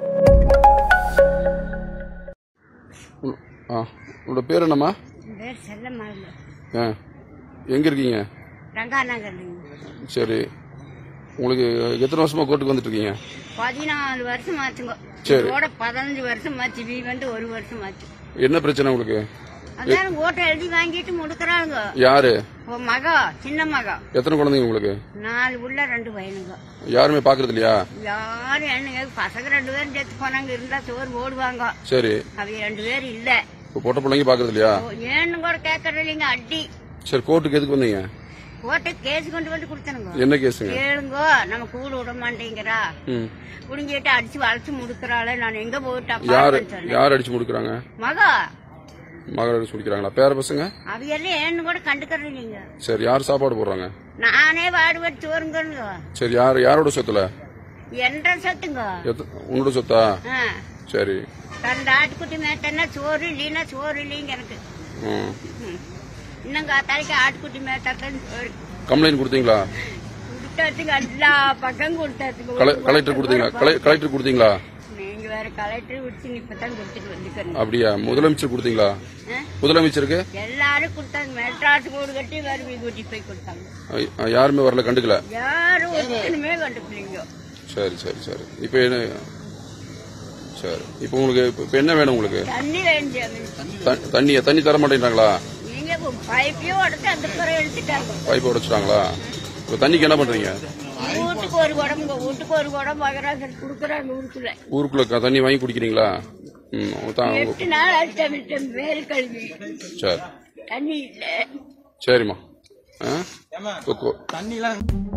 உன்- ஆ உங்களோட பேர் என்னம்மா என் பேர் செல்லம்மாளுங்க ஆ எங்கே இருக்கீங்க ரங்காநகர்லைங்க சரி உங்களுக்கு எத்தனை வருஷமா கோர்ட்டுக்கு வந்துட்டு இருக்கீங்க பதினாலு வருஷம் ஆச்சுங்க சரி. இதோட பதினஞ்சு வருஷம் ஆச்சு வீ வந்து ஒரு வருஷம் ஆச்சு என்ன பிரச்சனை உங்களுக்கு அதான் ஓட்டை எழுதி வாங்கிட்டு முடுக்கிறாங்க யாரு உன் மகா சின்ன மகா எத்தனை குழந்தைங்க உங்களுக்கு நாலு உள்ள ரெண்டு பையனுங்க யாருமே பாக்குறது இல்லையா யாரும் என்னங்க பசங்க ரெண்டு பேரும் செத்து போனாங்க இருந்தா சோறு போடுவாங்க சரி அவங்க ரெண்டு பேரும் இல்ல இப்போ பொட்ட பிள்ளைங்க பாக்குறது இல்லையா ஓ, ஏன்னு கூட கேட்கறது இல்லைங்க அடி சரி கோர்ட்டுக்கு எதுக்கு வந்தீங்க ஓட்டை கேஸ் கொண்டு வந்து கொடுத்தனுங்க என்ன கேஸுங்க கேளுங்கோ நம்ம கூடு விட மாட்டேங்கிறா ம் புடிங்கிட்டு அடிச்சு வளைச்சு முடுக்கிறாளே நான் எங்க போயிட்டு யாரு அப்பா சொன்னேன் யார் அடிச்சு முடிக்கிறாங்க மகா மகள் அடிச்சு முடிக்கிறாங்களா பேர பசங்க அவையெல்லாம் ஏன்னு கூட கண்டுக்கிறது இல்லைங்க சரி யார் சாப்பாடு போடுறாங்க நானே வாடுபட்டு சோறுங்க சரி யார் யாரோட சொத்துல என்ற சொத்துங்க எத்த- உன்னோட சொத்தா ஆ. சரி ரெண்டு ஆட்டுக்குட்டி மேட்டன்னா சோறு இல்லைன்னா சோறு இல்லைங்க எனக்கு ம் ம். இன்னும் காத்தாலைக்கு ஆட்டுக்குட்டி மேட்டாத்தான் சோறு கம்ப்ளைண்ட் கொடுத்தீங்களா கொடுத்தாச்சுங்க எல்லா பக்கம் கொடுத்தாச்சுங்க கலை கலெக்டர் கொடுத்தீங்களா கலை கலெக்டர் கொடுத்தீங்களா நீங்க வேற கலெக்டர் விட்டு இப்பதான் கொடுத்துட்டு வந்துக்கிறீங்க அப்படியா முதலமைச்சர் கொடுத்தீங்களா முதலமைச்சருக்கு எல்லாரும் கொடுத்தாங்க மெட்ராஸ் கூடு கட்டி வேற கூட்டி போய் கொடுத்தாங்க அ- யாருமே வரல கண்டுக்கல யாரும் ஒருத்தனுமே கண்டுபிடிங்க சரி சரி சரி இப்போ என்ன சரி இப்போ உங்களுக்கு இப்போ இப்போ என்ன வேணும் உங்களுக்கு தண்ணி வேண்டிய த- தண்ணி தண்ணி தர மாட்டேங்கிறாங்களா நீங்க பைப்பையும் உடச்சு அந்த குறை எடுத்துட்டாங்க பைப் உடைச்சிட்டாங்களா இப்போ தண்ணிக்கு என்ன பண்றீங்க வீட்டுக்கு ஒரு குடம்புங்க வீட்டுக்கு ஒரு குடம் மகராசர் குடுக்கறாங்க வீட்டுல ஊருக்குள்ள க- தண்ணி வாங்கி குடிக்கிறீங்களா ம் தான் எட்டு நாள் ஆச்சு விட்டேன் வேறு கல்வி சரி தண்ணி இல்ல சரிம்மா ஆ இப்போ கோ- தண்ணிலாம்